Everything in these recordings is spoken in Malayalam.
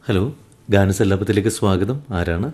ഹലോ ഗാനസല്ലാപത്തിലേക്ക് സ്വാഗതം ആരാണ്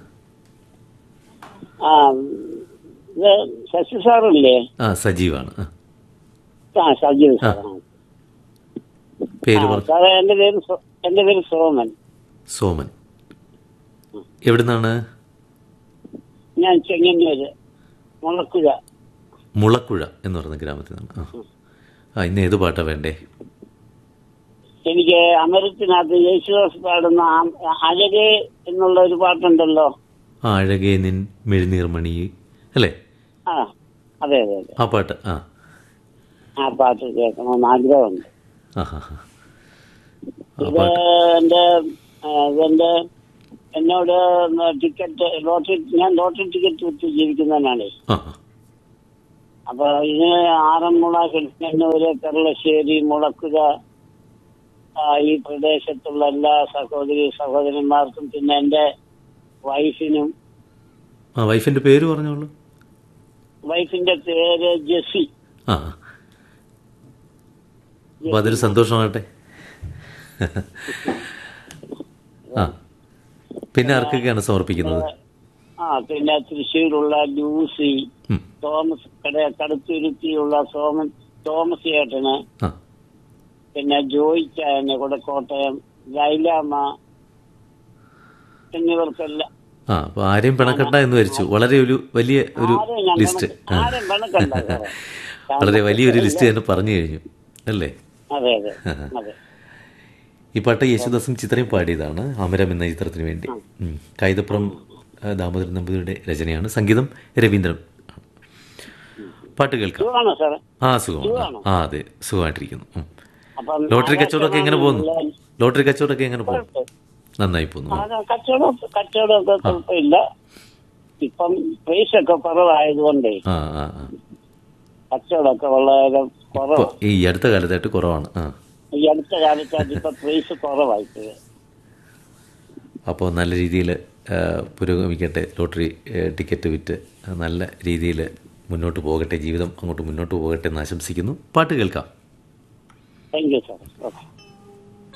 ആ ഇത് ശശി സാറല്ലേ ആ സജീവാണ് ആ, ആ സജീവ് സാറാണ് പേര് ആ, പറ സാറേ എന്റെ പേര് സോ- എന്റെ പേര് സോമൻ സോമൻ എവിടുന്നാണ് ഞാൻ ചെങ്ങന്നൂര് മുളക്കുഴ മുളക്കുഴ എന്ന് പറയുന്ന ഗ്രാമത്തിൽ നിന്നാണ് ആ ആ ഇന്ന് ഏത് പാട്ടാ വേണ്ടേ എനിക്ക് അമരത്തിനകത്ത് യേശുദാസ് പാടുന്ന ആ- അഴകേ എന്നുള്ള ഒരു പാട്ടുണ്ടല്ലോ ആ അഴകേ നിൻ മെഴുനീർമണി അല്ലേ ആ അതെ അതെ അതെ ആ പാട്ട് ആ ആ പാട്ട് കേൾക്കണമെന്ന് ആഗ്രഹമുണ്ട് ആ ഹാ ഹാ ആ ഇത് പാട്ട് എന്റെ ആ, ഇതെന്റെ എന്നോട് ടിക്കറ്റ് ലോട്ടറി ഞാൻ ലോട്ടറി ടിക്കറ്റ് വിറ്റ് ജീവിക്കുന്നവനാണേ ആ ആ. അപ്പൊ ഇതിന് ആറന്മുള കിഴക്കന്നൂര് കെരളശ്ശേരി മുളക്കുഴ ആ, ഈ പ്രദേശത്തുള്ള എല്ലാ സഹോദരി സഹോദരന്മാർക്കും പിന്നെ എന്റെ വൈഫിനും ആ വൈഫിന്റെ പേര് പറഞ്ഞോളൂ വൈഫിന്റെ പേര് ജെസി ആ ആ. അപ്പൊ അതൊരു സന്തോഷമാകട്ടെ ആ പിന്നെ ആർക്കൊക്കെയാണ് സമർപ്പിക്കുന്നത് ആ പിന്നെ തൃശ്ശൂരുള്ള ലൂസി ഉം. തോമസ് കട കടുത്തുരുത്തിയുള്ള സോമൻ തോമസ് ചേട്ടന് ആ പിന്നെ ജോയിച്ചായന് കൂടെ കോട്ടയം ലൈലാമ്മ എന്നിവർക്കെല്ലാം ആ അപ്പൊ ആരെയും പിണക്കണ്ട എന്ന് വരിച്ചു വളരെ ഒരു വലിയ ഒരു ആരെയും ഞാൻ ലിസ്റ്റ് പിണക്ക- ആരെയും പിണക്കണ്ട സാറേ. വളരെ വലിയൊരു ലിസ്റ്റ് തന്നെ പറഞ്ഞു കഴിഞ്ഞു അല്ലേ അതെ അതെ അതെ ഈ പാട്ട് യേശുദാസും ചിത്രയും പാടിയതാണ് അമരം എന്ന ചിത്രത്തിന് വേണ്ടി ഉം. കൈതപ്പുറം ആ, ദാമോദരൻ നമ്പൂതിരിയുടെ രചനയാണ് സംഗീതം രവീന്ദ്രൻ പാട്ട് കേൾക്കാം സുഖമാണോ സാറേ ആ സുഖമാണ് ആ അതെ സുഖമായിട്ടിരിക്കുന്നു ഉം. അപ്പം ലോട്ടറി കച്ചവടമൊക്കെ എങ്ങനെ പോകുന്നു ആകാശവാണിയിലെ- ലോട്ടറി കച്ചവടമൊക്കെ എങ്ങനെ പോകുന്നു നന്നായി പോകുന്നു ആ, കച്ചവടം കച്ചവടമൊക്കെ കുഴപ്പമില്ല ഇപ്പം പ്രൈസ് ഒക്കെ കുറവായതുകൊണ്ടേ ആ ആ ആ കച്ചവടമൊക്കെ വളരെ ഇപ്പൊ കുറവ് ഈ അടുത്ത കാലത്തായിട്ട് കുറവാണ് ആ ഈ അടുത്ത കാലത്തായിട്ട് ഇപ്പൊ പ്രൈസ് കുറവായിപ്പോയി അപ്പോൾ നല്ല രീതിയിൽ പുരോഗമിക്കട്ടെ ലോട്ടറി ആ, ടിക്കറ്റ് വിറ്റ് ആ, നല്ല രീതിയിൽ മുന്നോട്ട് പോകട്ടെ ജീവിതം അങ്ങോട്ട് മുന്നോട്ട് പോകട്ടെ എന്ന് ആശംസിക്കുന്നു പാട്ട് കേൾക്കാം താങ്ക് യു സാർ ഓക്കെ